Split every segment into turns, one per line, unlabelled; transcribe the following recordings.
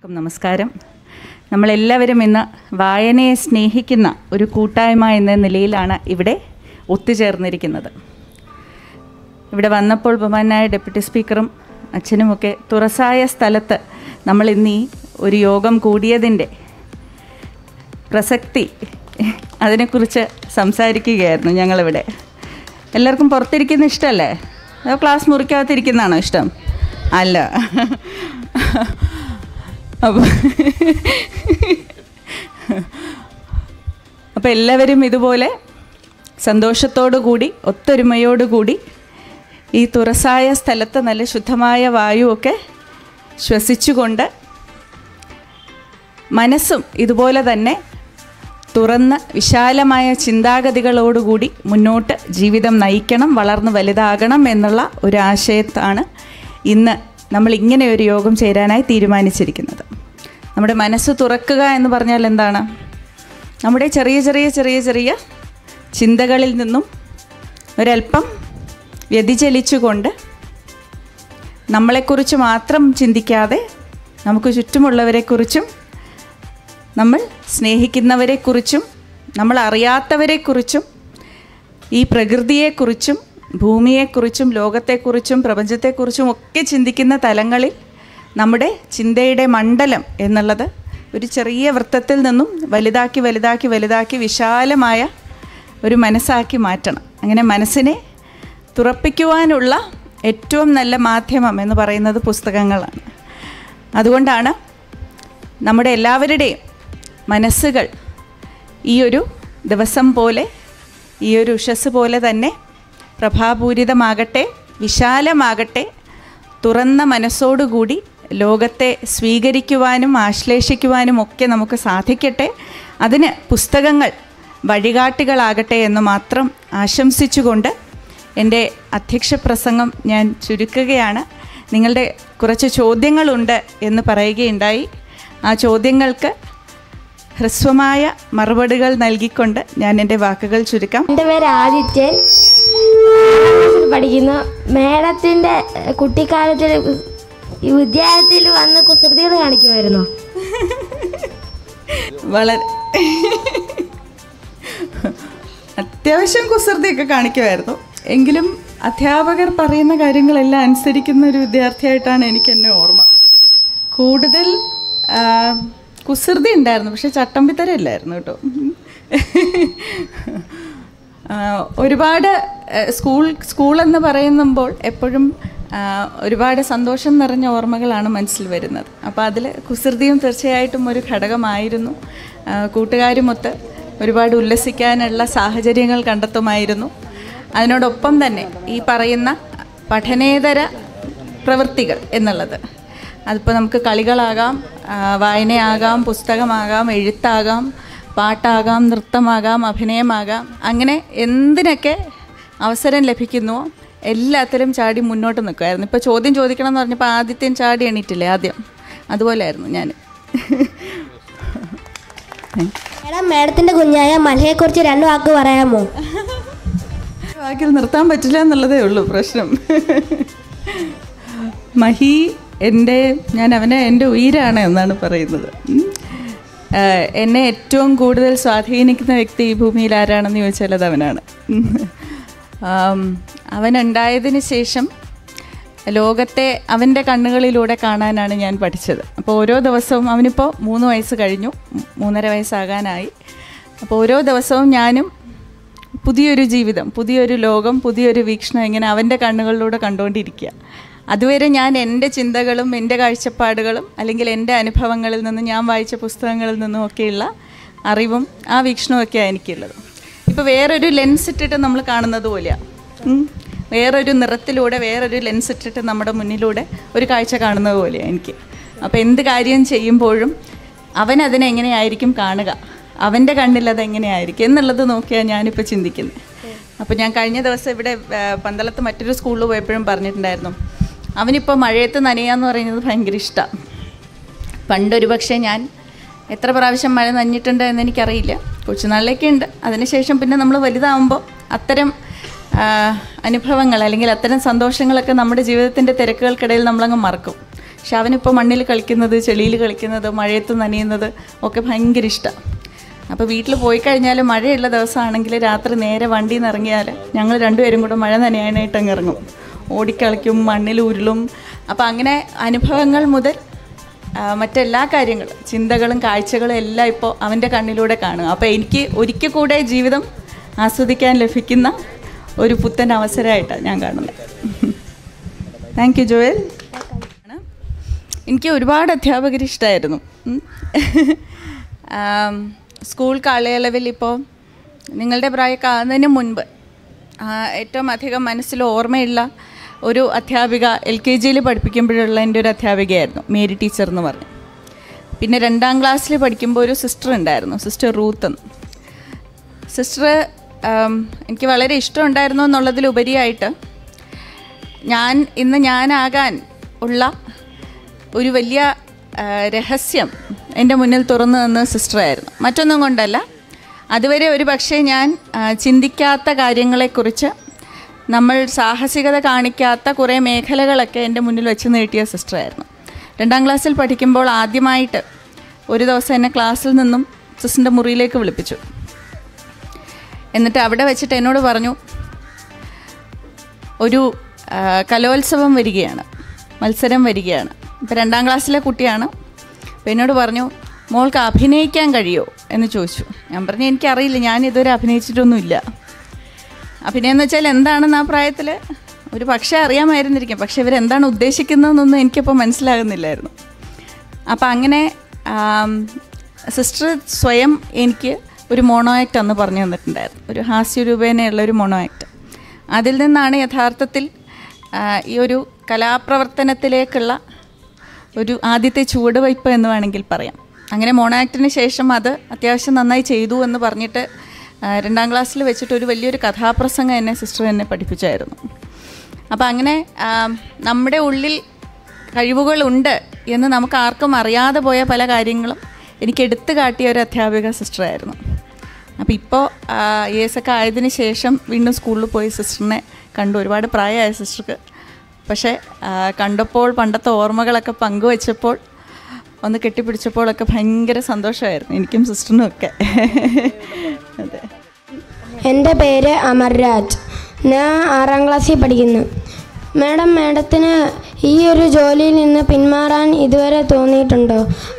എല്ലാവർക്കും നമസ്കാരം നമ്മളെല്ലാവരും ഇന്ന് വായനയെ സ്നേഹിക്കുന്ന ഒരു കൂട്ടായ്മ എന്ന നിലയിലാണ് ഇവിടെ ഒത്തുചേർന്നിരിക്കുന്നത് ഇവിടെ വന്നപ്പോൾ ബഹുമാനായ ഡെപ്യൂട്ടി സ്പീക്കറും അച്ഛനുമൊക്കെ തുറസായ സ്ഥലത്ത് നമ്മൾ ഇന്ന് ഈ ഒരു യോഗം കൂടിയതിൻ്റെ പ്രസക്തി അതിനെക്കുറിച്ച് സംസാരിക്കുകയായിരുന്നു ഞങ്ങളിവിടെ എല്ലാവർക്കും പുറത്തിരിക്കുന്ന ഇഷ്ടമല്ലേ അതോ ക്ലാസ് മുറിക്കകത്തിരിക്കുന്നതാണോ ഇഷ്ടം അല്ല അപ്പോൾ അപ്പോൾ എല്ലാവരും ഇതുപോലെ സന്തോഷത്തോടു കൂടി ഒത്തൊരുമയോടുകൂടി ഈ തുറസായ സ്ഥലത്ത് നല്ല ശുദ്ധമായ വായുവൊക്കെ ശ്വസിച്ചുകൊണ്ട് മനസ്സും ഇതുപോലെ തന്നെ തുറന്ന് വിശാലമായ ചിന്താഗതികളോടുകൂടി മുന്നോട്ട് ജീവിതം നയിക്കണം വളർന്ന് വലുതാകണം എന്നുള്ള ഒരു ആശയത്താണ് ഇന്ന് നമ്മൾ ഇങ്ങനെ ഒരു യോഗം ചേരാനായി തീരുമാനിച്ചിരിക്കുന്നത് നമ്മുടെ മനസ്സ് തുറക്കുക എന്ന് പറഞ്ഞാൽ എന്താണ് നമ്മുടെ ചെറിയ ചെറിയ ചെറിയ ചെറിയ ചിന്തകളിൽ നിന്നും ഒരല്പം വ്യതിചലിച്ചുകൊണ്ട് നമ്മളെക്കുറിച്ച് മാത്രം ചിന്തിക്കാതെ നമുക്ക് ചുറ്റുമുള്ളവരെക്കുറിച്ചും നമ്മൾ സ്നേഹിക്കുന്നവരെക്കുറിച്ചും നമ്മൾ അറിയാത്തവരെക്കുറിച്ചും ഈ പ്രകൃതിയെക്കുറിച്ചും ഭൂമിയെക്കുറിച്ചും ലോകത്തെക്കുറിച്ചും പ്രപഞ്ചത്തെക്കുറിച്ചും ഒക്കെ ചിന്തിക്കുന്ന തലങ്ങളിൽ നമ്മുടെ ചിന്തയുടെ മണ്ഡലം എന്നുള്ളത് ഒരു ചെറിയ വൃത്തത്തിൽ നിന്നും വലുതാക്കി വലുതാക്കി വലുതാക്കി വിശാലമായ ഒരു മനസ്സാക്കി മാറ്റണം അങ്ങനെ മനസ്സിനെ തുറപ്പിക്കുവാനുള്ള ഏറ്റവും നല്ല മാധ്യമം എന്ന് പറയുന്നത് പുസ്തകങ്ങളാണ് അതുകൊണ്ടാണ് നമ്മുടെ എല്ലാവരുടെയും മനസ്സുകൾ ഈ ഒരു ദിവസം പോലെ ഈ ഒരു ഉഷസ് പോലെ തന്നെ പ്രഭാപൂരിതമാകട്ടെ വിശാലമാകട്ടെ തുറന്ന മനസ്സോടുകൂടി ലോകത്തെ സ്വീകരിക്കുവാനും ആശ്ലേഷിക്കുവാനും ഒക്കെ നമുക്ക് സാധിക്കട്ടെ അതിന് പുസ്തകങ്ങൾ വഴികാട്ടികളാകട്ടെ എന്ന് മാത്രം ആശംസിച്ചുകൊണ്ട് എൻ്റെ അധ്യക്ഷ പ്രസംഗം ഞാൻ ചുരുക്കുകയാണ് നിങ്ങളുടെ കുറച്ച് ചോദ്യങ്ങളുണ്ട് എന്ന് പറയുകയുണ്ടായി ആ ചോദ്യങ്ങൾക്ക് ഹ്രസ്വമായ മറുപടികൾ നൽകിക്കൊണ്ട് ഞാൻ എൻ്റെ വാക്കുകൾ ചുരുക്കാം
എൻ്റെ പേര് ആദിത്യൻ ക്ലാസ്സിൽ പഠിക്കുന്ന മേഡത്തിൻ്റെ കുട്ടിക്കാലത്തിൽ ഈ വിദ്യാലയത്തിൽ വന്ന് കുസൃതികൾ കാണിക്കുമായിരുന്നോ
വളരെ അത്യാവശ്യം കുസൃതിയൊക്കെ കാണിക്കുമായിരുന്നു എങ്കിലും അധ്യാപകർ പറയുന്ന കാര്യങ്ങളെല്ലാം അനുസരിക്കുന്ന ഒരു വിദ്യാർത്ഥിയായിട്ടാണ് എനിക്ക് എന്നെ ഓർമ്മ കൂടുതൽ ആ, കുസൃതി ഉണ്ടായിരുന്നു പക്ഷെ ചട്ടമ്പിത്തരം ഇല്ലായിരുന്നു കേട്ടോ ആ, ഒരുപാട് ആ, സ്കൂൾ സ്കൂൾ എന്ന് പറയുമ്പോൾ എപ്പോഴും ആ, ഒരുപാട് സന്തോഷം നിറഞ്ഞ ഓർമ്മകളാണ് മനസ്സിൽ വരുന്നത് അപ്പോൾ അതിൽ കുസൃതിയും തീർച്ചയായിട്ടും ഒരു ഘടകമായിരുന്നു ആ, കൂട്ടുകാരുമൊത്ത് ഒരുപാട് ഉല്ലസിക്കാനുള്ള സാഹചര്യങ്ങൾ കണ്ടെത്തുമായിരുന്നു അതിനോടൊപ്പം തന്നെ ഈ പറയുന്ന പഠനേതര പ്രവൃത്തികൾ എന്നുള്ളത് അതിപ്പോൾ നമുക്ക് കളികളാകാം ആ, വായനയാകാം പുസ്തകമാകാം എഴുത്താകാം പാട്ടാകാം നൃത്തമാകാം അഭിനയമാകാം അങ്ങനെ എന്തിനൊക്കെ അവസരം ലഭിക്കുന്നുവോ എല്ലാത്തിലും ചാടി മുന്നോട്ട് നിൽക്കുമായിരുന്നു ഇപ്പോൾ ചോദ്യം ചോദിക്കണം എന്ന് പറഞ്ഞപ്പോൾ ആദ്യത്തെയും ചാടി എണീറ്റില്ലേ ആദ്യം അതുപോലെയായിരുന്നു ഞാൻ
മേഡം മേഡത്തിൻ്റെ കുഞ്ഞായ മലയെക്കുറിച്ച് രണ്ട് വാക്ക് പറയാമോ
വാക്കിൽ നിർത്താൻ പറ്റില്ല എന്നുള്ളതേ ഉള്ളൂ പ്രശ്നം മഹി എൻ്റെ ഞാൻ അവനെ എൻ്റെ ഉയിരാണ് എന്നാണ് പറയുന്നത് ഉം. ആഹ് എന്നെ ഏറ്റവും കൂടുതൽ സ്വാധീനിക്കുന്ന വ്യക്തി ഈ ഭൂമിയിൽ ആരാണെന്ന് ചോദിച്ചാൽ അത് അവനാണ് ഉം. ആം, അവനുണ്ടായതിന് ശേഷം ലോകത്തെ അവൻ്റെ കണ്ണുകളിലൂടെ കാണാനാണ് ഞാൻ പഠിച്ചത് അപ്പോൾ ഓരോ ദിവസവും അവനിപ്പോൾ മൂന്ന് വയസ്സ് കഴിഞ്ഞു മൂന്നര വയസ്സാകാനായി അപ്പോൾ ഓരോ ദിവസവും ഞാനും പുതിയൊരു ജീവിതം പുതിയൊരു ലോകം പുതിയൊരു വീക്ഷണം ഇങ്ങനെ അവൻ്റെ കണ്ണുകളിലൂടെ കണ്ടുകൊണ്ടിരിക്കുക അതുവരെ ഞാൻ എൻ്റെ ചിന്തകളും എൻ്റെ കാഴ്ചപ്പാടുകളും അല്ലെങ്കിൽ എൻ്റെ അനുഭവങ്ങളിൽ നിന്നും ഞാൻ വായിച്ച പുസ്തകങ്ങളിൽ നിന്നും ഒക്കെയുള്ള അറിവും ആ വീക്ഷണവും ഒക്കെയാണ് എനിക്കുള്ളത് ഇപ്പോൾ വേറൊരു ലെൻസ് ഇട്ടിട്ട് നമ്മൾ കാണുന്നത് പോലെയാണ് ഉം. വേറൊരു നിറത്തിലൂടെ വേറൊരു ലെൻസ് ഇട്ടിട്ട് നമ്മുടെ മുന്നിലൂടെ ഒരു കാഴ്ച കാണുന്നത് പോലെയാണ് എനിക്ക് അപ്പോൾ എന്ത് കാര്യം ചെയ്യുമ്പോഴും അവൻ അതിനെ എങ്ങനെയായിരിക്കും കാണുക അവൻ്റെ കണ്ണിൽ അത് എങ്ങനെയായിരിക്കും എന്നുള്ളത് നോക്കിയാണ് ഞാനിപ്പോൾ ചിന്തിക്കുന്നത് അപ്പോൾ ഞാൻ കഴിഞ്ഞ ദിവസം ഇവിടെ ആ, പന്തളത്ത് മറ്റൊരു സ്കൂളിൽ പോയപ്പോഴും പറഞ്ഞിട്ടുണ്ടായിരുന്നു അവനിപ്പോൾ മഴയത്ത് നനയാന്ന് പറയുന്നത് ഭയങ്കര ഇഷ്ടമാണ് പണ്ടൊരു പക്ഷേ ഞാൻ എത്ര പ്രാവശ്യം മഴ നനഞ്ഞിട്ടുണ്ട് എന്ന് എനിക്കറിയില്ല കൊച്ചുനാളിലേക്ക് ഉണ്ട് അതിനുശേഷം പിന്നെ നമ്മൾ വലുതാവുമ്പോൾ അത്തരം ആ, അനുഭവങ്ങൾ അല്ലെങ്കിൽ അത്തരം സന്തോഷങ്ങളൊക്കെ നമ്മുടെ ജീവിതത്തിൻ്റെ തിരക്കുകൾക്കിടയിൽ നമ്മളങ്ങ് മറക്കും പക്ഷെ അവനിപ്പോൾ മണ്ണിൽ കളിക്കുന്നത് ചെളിയിൽ കളിക്കുന്നത് മഴയത്ത് നനയുന്നത് ഒക്കെ ഭയങ്കര ഇഷ്ടമാണ് അപ്പോൾ വീട്ടിൽ പോയി കഴിഞ്ഞാൽ മഴയുള്ള ദിവസമാണെങ്കിൽ രാത്രി നേരെ വണ്ടിയിൽ നിന്ന് ഇറങ്ങിയാൽ ഞങ്ങൾ രണ്ടുപേരും കൂടെ മഴ നനയാനായിട്ട് അങ്ങ് ഇറങ്ങും ഓടിക്കളിക്കും മണ്ണിൽ ഉരുളും അപ്പോൾ അങ്ങനെ അനുഭവങ്ങൾ മുതൽ ആ, മറ്റെല്ലാ കാര്യങ്ങളും ചിന്തകളും കാഴ്ചകളും എല്ലാം ഇപ്പോൾ അവൻ്റെ കണ്ണിലൂടെ കാണുക അപ്പോൾ എനിക്ക് ഒരിക്കൽ കൂടെ ജീവിതം ആസ്വദിക്കാൻ ലഭിക്കുന്ന ഒരു പുത്തൻ അവസരമായിട്ടാണ് ഞാൻ കാണുന്നത് താങ്ക് യു ജോയൽ എനിക്ക് ഒരുപാട് അധ്യാപകർ ഇഷ്ടമായിരുന്നു ഉം. ആം, സ്കൂൾ കാലയളവിൽ ഇപ്പോൾ നിങ്ങളുടെ പ്രായക്കാകുന്നതിന് മുൻപ് ആ, ഏറ്റവും അധികം മനസ്സിൽ ഓർമ്മയുള്ള ഒരു അധ്യാപിക എൽ കെ ജിയിൽ പഠിപ്പിക്കുമ്പോഴുള്ള എൻ്റെ ഒരു അധ്യാപികയായിരുന്നു മേരി ടീച്ചർ എന്ന് പറഞ്ഞു പിന്നെ രണ്ടാം ക്ലാസ്സിൽ പഠിക്കുമ്പോൾ ഒരു സിസ്റ്റർ ഉണ്ടായിരുന്നു സിസ്റ്റർ റൂത്ത് എന്ന് സിസ്റ്റർ എനിക്ക് വളരെ ഇഷ്ടമുണ്ടായിരുന്നു എന്നുള്ളതിലുപരിയായിട്ട് ഞാൻ ഇന്ന് ഞാനാകാൻ ഉള്ള ഒരു വലിയ ആ, രഹസ്യം എൻ്റെ മുന്നിൽ തുറന്നു തന്ന സിസ്റ്ററായിരുന്നു മറ്റൊന്നും കൊണ്ടല്ല അതുവരെ ഒരു പക്ഷേ ഞാൻ ആ, ചിന്തിക്കാത്ത കാര്യങ്ങളെക്കുറിച്ച് നമ്മൾ സാഹസികത കാണിക്കാത്ത കുറേ മേഖലകളൊക്കെ എൻ്റെ മുന്നിൽ വെച്ച് നീട്ടിയ സിസ്റ്ററായിരുന്നു രണ്ടാം ക്ലാസ്സിൽ പഠിക്കുമ്പോൾ ആദ്യമായിട്ട് ഒരു ദിവസം എന്നെ ക്ലാസ്സിൽ നിന്നും സിസ്റ്ററിൻ്റെ മുറിയിലേക്ക് വിളിപ്പിച്ചു എന്നിട്ട് അവിടെ വെച്ചിട്ട് എന്നോട് പറഞ്ഞു ഒരു ആ, കലോത്സവം വരികയാണ് മത്സരം വരികയാണ് ഇപ്പോൾ രണ്ടാം ക്ലാസ്സിലെ കുട്ടിയാണ് അപ്പോൾ എന്നോട് പറഞ്ഞു മോൾക്ക് അഭിനയിക്കാൻ കഴിയുമോ എന്ന് ചോദിച്ചു ഞാൻ പറഞ്ഞു എനിക്കറിയില്ല ഞാൻ ഇതുവരെ അഭിനയിച്ചിട്ടൊന്നുമില്ല അഭിനയം എന്ന് വെച്ചാൽ എന്താണെന്ന് ആ പ്രായത്തിൽ ഒരു പക്ഷേ അറിയാമായിരുന്നിരിക്കും പക്ഷേ ഇവരെന്താണ് ഉദ്ദേശിക്കുന്നതെന്നൊന്നും എനിക്കിപ്പോൾ മനസ്സിലാകുന്നില്ലായിരുന്നു അപ്പം അങ്ങനെ സിസ്റ്റർ സ്വയം എനിക്ക് ഒരു മോണോ ആക്ട് അന്ന് പറഞ്ഞു തന്നിട്ടുണ്ടായിരുന്നു ഒരു ഹാസ്യരൂപേണയുള്ള ഒരു മോണോ ആക്ട് അതിൽ നിന്നാണ് യഥാർത്ഥത്തിൽ ആ, ഈ ഒരു കലാപ്രവർത്തനത്തിലേക്കുള്ള ഒരു ആദ്യത്തെ ചുവടുവയ്പ് എന്ന് വേണമെങ്കിൽ പറയാം അങ്ങനെ മോണോ ആക്ടിന് ശേഷം അത് അത്യാവശ്യം നന്നായി ചെയ്തു എന്ന് പറഞ്ഞിട്ട് ആ, രണ്ടാം ക്ലാസ്സിൽ വെച്ചിട്ട് ഒരു വലിയൊരു കഥാപ്രസംഗം എന്നെ സിസ്റ്റർ എന്നെ പഠിപ്പിച്ചായിരുന്നു അപ്പോൾ അങ്ങനെ ആ, നമ്മുടെ ഉള്ളിൽ കഴിവുകളുണ്ട് എന്ന് നമുക്ക് ആർക്കും അറിയാതെ പോയ പല കാര്യങ്ങളും എനിക്ക് എടുത്തു കാട്ടിയ ഒരു അധ്യാപിക സിസ്റ്ററായിരുന്നു അപ്പോൾ ഇപ്പോൾ എ എസ് ഒക്കെ ആയതിനു ശേഷം വീണ്ടും സ്കൂളിൽ പോയി സിസ്റ്ററിനെ കണ്ടു ഒരുപാട് പ്രായമായ സിസ്റ്റർക്ക് പക്ഷേ ആ, കണ്ടപ്പോൾ പണ്ടത്തെ ഓർമ്മകളൊക്കെ പങ്കുവച്ചപ്പോൾ ഒന്ന് കെട്ടിപ്പിടിച്ചപ്പോഴൊക്കെ ഭയങ്കര സന്തോഷമായിരുന്നു എനിക്കും സിസ്റ്ററിനും ഒക്കെ അതെ
എൻ്റെ പേര് അമർരാജ് ഞാൻ ആറാം ക്ലാസ്സിൽ പഠിക്കുന്നു മാഡം മാഡത്തിന് ഈ ഒരു ജോലിയിൽ നിന്ന് പിന്മാറാൻ ഇതുവരെ തോന്നിയിട്ടുണ്ടോ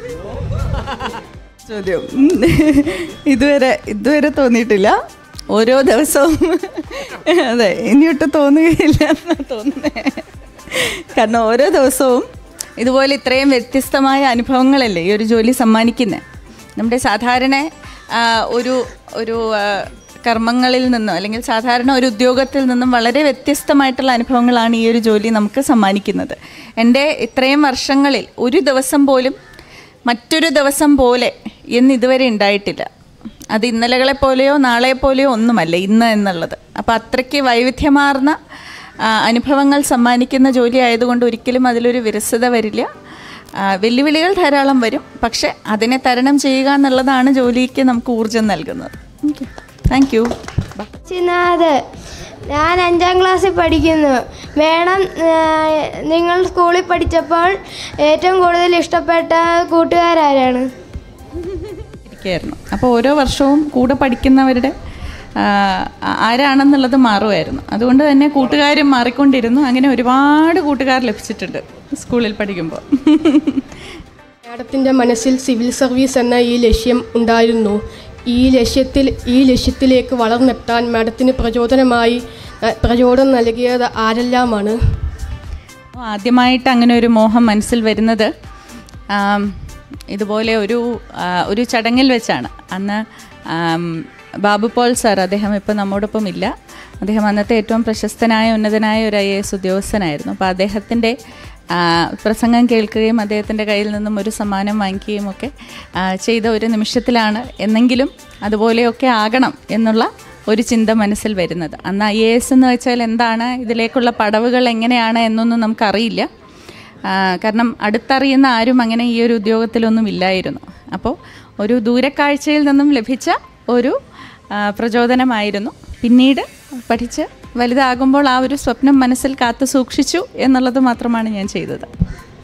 ചോദ്യം ഉം. ഇതുവരെ ഇതുവരെ തോന്നിയിട്ടില്ല ഓരോ ദിവസവും അതെ ഇനിയൊട്ട് തോന്നുകയില്ല എന്നാ തോന്നുന്നത് കാരണം ഓരോ ദിവസവും ഇതുപോലെ ഇത്രയും വ്യത്യസ്തമായ അനുഭവങ്ങളല്ലേ ഈ ഒരു ജോലി സമ്മാനിക്കുന്നത് നമ്മുടെ സാധാരണ ആ, ഒരു ഒരു ആ, കർമ്മങ്ങളിൽ നിന്നും അല്ലെങ്കിൽ സാധാരണ ഒരു ഉദ്യോഗത്തിൽ നിന്നും വളരെ വ്യത്യസ്തമായിട്ടുള്ള അനുഭവങ്ങളാണ് ഈ ഒരു ജോലി നമുക്ക് സമ്മാനിക്കുന്നത് എൻ്റെ ഇത്രയും വർഷങ്ങളിൽ ഒരു ദിവസം പോലും മറ്റൊരു ദിവസം പോലെ എന്ന് ഇതുവരെ ഉണ്ടായിട്ടില്ല അത് ഇന്നലകളെ പോലെയോ നാളെ പോലെയോ ഒന്നുമല്ല ഇന്ന് എന്നുള്ളത് അപ്പോൾ അത്രയ്ക്ക് വൈവിധ്യമാർന്ന ആ, അനുഭവങ്ങൾ സമ്മാനിക്കുന്ന ജോലി ആയതുകൊണ്ട് ഒരിക്കലും അതിലൊരു വിരസത വരില്ല ആ, വെല്ലുവിളികൾ ധാരാളം വരും പക്ഷെ അതിനെ തരണം ചെയ്യുക എന്നുള്ളതാണ് ജോലിക്ക് നമുക്ക് ഊർജം നൽകുന്നത് താങ്ക് യു
ചിനാഥ് ഞാൻ അഞ്ചാം ക്ലാസ്സിൽ പഠിക്കുന്നു മേഡം ഏഹ്, നിങ്ങൾ സ്കൂളിൽ പഠിച്ചപ്പോൾ ഏറ്റവും കൂടുതൽ ഇഷ്ടപ്പെട്ട കൂട്ടുകാരാരാണ്
ഇരിക്കുകയായിരുന്നു അപ്പോൾ ഓരോ വർഷവും കൂടെ പഠിക്കുന്നവരുടെ ആ, ആരാണെന്നുള്ളത് മാറുമായിരുന്നു അതുകൊണ്ട് തന്നെ കൂട്ടുകാരും മാറിക്കൊണ്ടിരുന്നു അങ്ങനെ ഒരുപാട് കൂട്ടുകാർ ലഭിച്ചിട്ടുണ്ട് സ്കൂളിൽ പഠിക്കുമ്പോൾ
മാഡത്തിൻ്റെ മനസ്സിൽ സിവിൽ സർവീസ് എന്ന ഈ ലക്ഷ്യം ഉണ്ടായിരുന്നു ഈ ലക്ഷ്യത്തിൽ ഈ ലക്ഷ്യത്തിലേക്ക് വളർന്നെത്താൻ മാഡത്തിന് പ്രചോദനമായി അഹ്, പ്രചോദനം നൽകിയത് ആരെല്ലാമാണ്
ആദ്യമായിട്ട് അങ്ങനെ ഒരു മോഹം മനസ്സിൽ വരുന്നത് ആം, ഇതുപോലെ ഒരു ആ, ഒരു ചടങ്ങിൽ വെച്ചാണ് അന്ന് ആം, ബാബു പോൾ സാർ അദ്ദേഹം ഇപ്പോൾ നമ്മോടൊപ്പം ഇല്ല അദ്ദേഹം അന്നത്തെ ഏറ്റവും പ്രശസ്തനായ ഉന്നതനായ ഒരു ഐ എ എസ് ഉദ്യോഗസ്ഥനായിരുന്നു അപ്പോൾ അദ്ദേഹത്തിൻ്റെ ആ, പ്രസംഗം കേൾക്കുകയും അദ്ദേഹത്തിൻ്റെ കയ്യിൽ നിന്നും ഒരു സമ്മാനം വാങ്ങിക്കുകയും ഒക്കെ ആ, ചെയ്ത ഒരു നിമിഷത്തിലാണ് എന്നെങ്കിലും അതുപോലെയൊക്കെ ആകണം എന്നുള്ള ഒരു ചിന്ത മനസ്സിൽ വരുന്നത് അന്ന് ഐ എ എസ് എന്ന് വെച്ചാൽ എന്താണ് ഇതിലേക്കുള്ള പടവുകൾ എങ്ങനെയാണ് എന്നൊന്നും നമുക്കറിയില്ല ആ, കാരണം അടുത്തറിയുന്ന ആരും അങ്ങനെ ഈ ഒരു ഉദ്യോഗത്തിലൊന്നും ഇല്ലായിരുന്നു അപ്പോൾ ഒരു ദൂരക്കാഴ്ചയിൽ നിന്നും ലഭിച്ച ഒരു ആ, പ്രചോദനമായിരുന്നു പിന്നീട് പഠിച്ച് വലുതാകുമ്പോൾ ആ ഒരു സ്വപ്നം മനസ്സിൽ കാത്തു സൂക്ഷിച്ചു എന്നുള്ളത് മാത്രമാണ് ഞാൻ ചെയ്തത്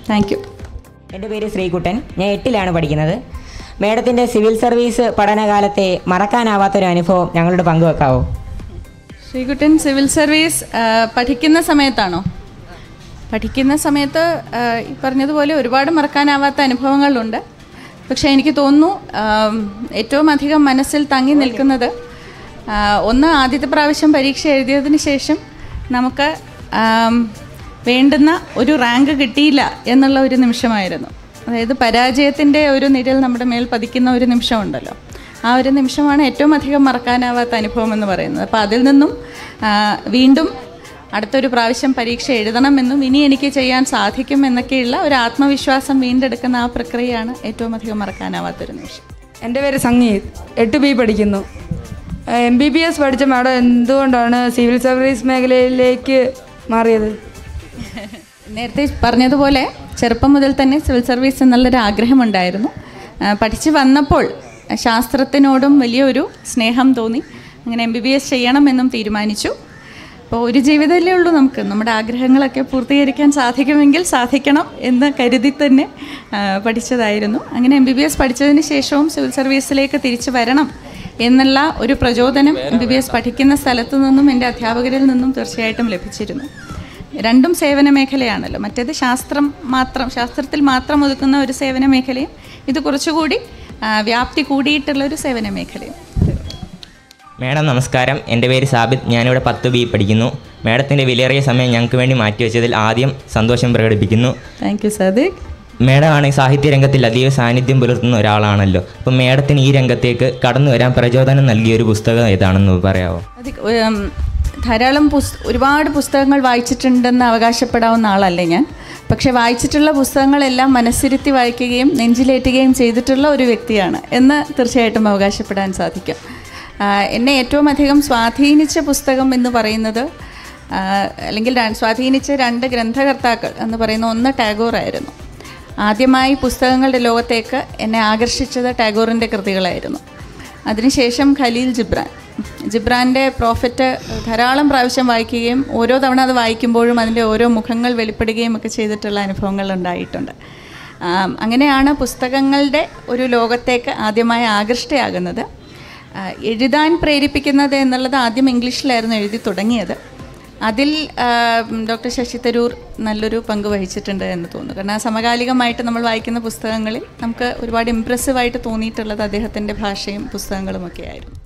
താങ്ക് യു
എൻ്റെ പേര് ശ്രീകുട്ടൻ ഞാൻ എട്ടിലാണ് പഠിക്കുന്നത് മേഡത്തിൻ്റെ സിവിൽ സർവീസ് പഠനകാലത്തെ മറക്കാനാവാത്തൊരു അനുഭവം ഞങ്ങളോട് പങ്കുവെക്കാവോ
ശ്രീകുട്ടൻ സിവിൽ സർവീസ് ആ, പഠിക്കുന്ന സമയത്താണോ പഠിക്കുന്ന സമയത്ത് ആ, ഈ പറഞ്ഞതുപോലെ ഒരുപാട് മറക്കാനാവാത്ത അനുഭവങ്ങളുണ്ട് പക്ഷേ എനിക്ക് തോന്നുന്നു ആം, ഏറ്റവും അധികം മനസ്സിൽ തങ്ങി നിൽക്കുന്നത് ആ, ഒന്ന് ആദ്യത്തെ പ്രാവശ്യം പരീക്ഷ എഴുതിയതിന് ശേഷം നമുക്ക് ആം, വേണ്ടുന്ന ഒരു റാങ്ക് കിട്ടിയില്ല എന്നുള്ള ഒരു നിമിഷമായിരുന്നു അതായത് പരാജയത്തിൻ്റെ ഒരു നിഴൽ നമ്മുടെ മേൽ പതിക്കുന്ന ഒരു നിമിഷമുണ്ടല്ലോ ആ ഒരു നിമിഷമാണ് ഏറ്റവും അധികം മറക്കാനാവാത്ത അനുഭവം എന്ന് പറയുന്നത് അപ്പോൾ അതിൽ നിന്നും ആ, വീണ്ടും അടുത്തൊരു പ്രാവശ്യം പരീക്ഷ എഴുതണമെന്നും ഇനി എനിക്ക് ചെയ്യാൻ സാധിക്കും എന്നൊക്കെയുള്ള ഒരു ആത്മവിശ്വാസം വീണ്ടെടുക്കുന്ന ആ പ്രക്രിയയാണ് ഏറ്റവും അധികം മറക്കാനാവാത്തൊരു നിമിഷം
എൻ്റെ പേര് സംഗീത് എട്ട് ബി പഠിക്കുന്നു എം ബി ബി എസ് പഠിച്ച മാഡം എന്തുകൊണ്ടാണ് സിവിൽ സർവീസ് മേഖലയിലേക്ക് മാറിയത്
നേരത്തെ പറഞ്ഞതുപോലെ ചെറുപ്പം മുതൽ തന്നെ സിവിൽ സർവീസ് എന്നുള്ളൊരു ആഗ്രഹമുണ്ടായിരുന്നു ആ, പഠിച്ച് വന്നപ്പോൾ ശാസ്ത്രത്തിനോടും വലിയൊരു സ്നേഹം തോന്നി അങ്ങനെ എം ബി ബി എസ് ചെയ്യണമെന്നും തീരുമാനിച്ചു അപ്പോൾ ഒരു ജീവിതമല്ലേ ഉള്ളൂ നമുക്ക് നമ്മുടെ ആഗ്രഹങ്ങളൊക്കെ പൂർത്തീകരിക്കാൻ സാധിക്കുമെങ്കിൽ സാധിക്കണം എന്ന് കരുതി തന്നെ ആ, പഠിച്ചതായിരുന്നു അങ്ങനെ എം ബി ബി എസ് പഠിച്ചതിന് ശേഷവും സിവിൽ സർവീസിലേക്ക് തിരിച്ചു വരണം എന്നുള്ള ഒരു പ്രചോദനം എം ബി ബി എസ് പഠിക്കുന്ന സ്ഥലത്തു നിന്നും എൻ്റെ അധ്യാപകരിൽ നിന്നും തീർച്ചയായിട്ടും ലഭിച്ചിരുന്നു രണ്ടും സേവന മേഖലയാണല്ലോ മറ്റേത് ശാസ്ത്രം മാത്രം ശാസ്ത്രത്തിൽ മാത്രം ഒതുക്കുന്ന ഒരു സേവന മേഖലയും ഇത് കുറച്ചുകൂടി ആ, വ്യാപ്തി കൂടിയിട്ടുള്ള ഒരു സേവന മേഖലയും
മേഡം നമസ്കാരം എൻ്റെ പേര് സാബിത് ഞാനിവിടെ പത്ത് ബി പഠിക്കുന്നു മേഡത്തിൻ്റെ വിലയേറിയ സമയം ഞങ്ങൾക്ക് വേണ്ടി മാറ്റിവെച്ചതിൽ ആദ്യം സന്തോഷം പ്രകടിപ്പിക്കുന്നു
താങ്ക് യു സദിഖ്
മേഡമാണ് ഈ സാഹിത്യ രംഗത്തിൽ അതീവ സാന്നിധ്യം പുലർത്തുന്ന ഒരാളാണല്ലോ അപ്പോൾ മേഡത്തിന് ഈ രംഗത്തേക്ക് കടന്നു വരാൻ പ്രചോദനം നൽകിയ ഒരു പുസ്തകം ഏതാണെന്ന് പറയാമോ
അത് ഉം, ധാരാളം പുസ് ഒരുപാട് പുസ്തകങ്ങൾ വായിച്ചിട്ടുണ്ടെന്ന് അവകാശപ്പെടാവുന്ന ആളല്ലേ ഞാൻ പക്ഷേ വായിച്ചിട്ടുള്ള പുസ്തകങ്ങളെല്ലാം മനസ്സിരുത്തി വായിക്കുകയും നെഞ്ചിലേറ്റുകയും ചെയ്തിട്ടുള്ള ഒരു വ്യക്തിയാണ് എന്ന് തീർച്ചയായിട്ടും അവകാശപ്പെടാൻ സാധിക്കും ആ, എന്നെ ഏറ്റവും അധികം സ്വാധീനിച്ച പുസ്തകം എന്ന് പറയുന്നത് ആ, അല്ലെങ്കിൽ ര- സ്വാധീനിച്ച രണ്ട് ഗ്രന്ഥകർത്താക്കൾ എന്ന് പറയുന്ന ഒന്ന് ടാഗോർ ആയിരുന്നു ആദ്യമായി പുസ്തകങ്ങളുടെ ലോകത്തേക്ക് എന്നെ ആകർഷിച്ചത് ടാഗോറിൻ്റെ കൃതികളായിരുന്നു അതിനുശേഷം ഖലീൽ ജിബ്രാൻ ജിബ്രാൻ്റെ പ്രോഫിറ്റ് ധാരാളം പ്രാവശ്യം വായിക്കുകയും ഓരോ തവണ അത് വായിക്കുമ്പോഴും അതിൻ്റെ ഓരോ മുഖങ്ങൾ വെളിപ്പെടുകയും ഒക്കെ ചെയ്തിട്ടുള്ള അനുഭവങ്ങൾ ഉണ്ടായിട്ടുണ്ട് ആം, അങ്ങനെയാണ് പുസ്തകങ്ങളുടെ ഒരു ലോകത്തേക്ക് ആദ്യമായി ആകൃഷ്ടയാകുന്നത് ആ, എഴുതാൻ പ്രേരിപ്പിക്കുന്നത് എന്നുള്ളത് ആദ്യം ഇംഗ്ലീഷിലായിരുന്നു എഴുതി തുടങ്ങിയത് അതിൽ ആ, ഡോക്ടർ ശശി തരൂർ നല്ലൊരു പങ്ക് വഹിച്ചിട്ടുണ്ട് എന്ന് തോന്നുന്നു കാരണം ആ സമകാലികമായിട്ട് നമ്മൾ വായിക്കുന്ന പുസ്തകങ്ങളിൽ നമുക്ക് ഒരുപാട് ഇമ്പ്രസീവായിട്ട് തോന്നിയിട്ടുള്ളത് അദ്ദേഹത്തിൻ്റെ ഭാഷയും പുസ്തകങ്ങളും ഒക്കെ ആയിരുന്നു